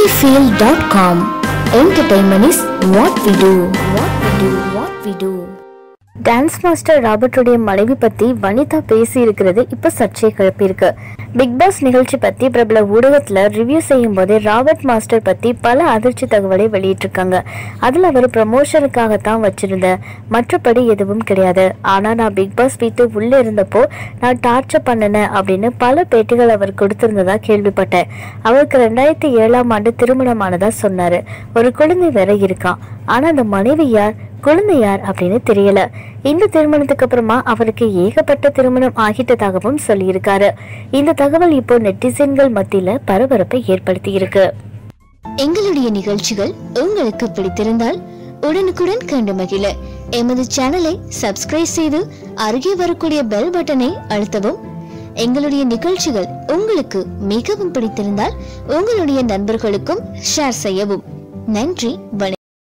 sunnyfield.com. Entertainment is what we do. What we do. What we do. Dance master ராபர்ட்டுடைய மனைவி பத்தி வனிதா பேசி இருக்கிறது இப்ப சர்ச்சை கிளப்பியிருக்கு பிக் பாஸ் நிகழ்ச்சி பத்தி பிரபல ஊடகத்துல ரிவ்யூ செய்யும் போதே ராபர்ட் மாஸ்டர் பத்தி பல அதிர்ச்சி தகவலை வெளியிட்டிருக்காங்க அதுல அவர் ப்ரமோஷனுக்காகத்தான் வச்சிருந்தேன் மற்றபடி எதுவும் கிடையாது ஆனா நான் பிக் பாஸ் வீட்டு உள்ள இருந்தப்போ நான் டார்ச்சர் பண்ணினேன் அப்படின்னு பல பேட்டிகள் அவர் கொடுத்திருந்ததா கேள்விப்பட்டேன் அவருக்கு ரெண்டாயிரத்தி ஏழாம் ஆண்டு திருமணமானதா சொன்னாரு ஒரு குழந்தை வேற இருக்கான் ஆனா அந்த மனைவி யார் குழந்தை யார் அப்படின்னு தெரியல இந்த திருமணத்துக்கு அப்புறமா அவருக்கு ஏகப்பட்ட திருமணம் ஆகிட்டதாகவும் சொல்லியிருக்காரு இந்த தகவல் இப்போ நெட்டிசன்கள் மத்தியில பரபரப்பை ஏற்படுத்தி இருக்கு எங்களுடைய நிகழ்ச்சிகள் உங்களுக்கு பிடித்திருந்தால் உடனுக்குடன் கண்டு மகிழ எமது சேனலை சப்ஸ்கிரைப் செய்து அருகே வரக்கூடிய பெல் பட்டனை அழுத்தவும் எங்களுடைய நிகழ்ச்சிகள் உங்களுக்கு மிகவும் பிடித்திருந்தால் உங்களுடைய நண்பர்களுக்கும் ஷேர் செய்யவும் நன்றி வணக்கம்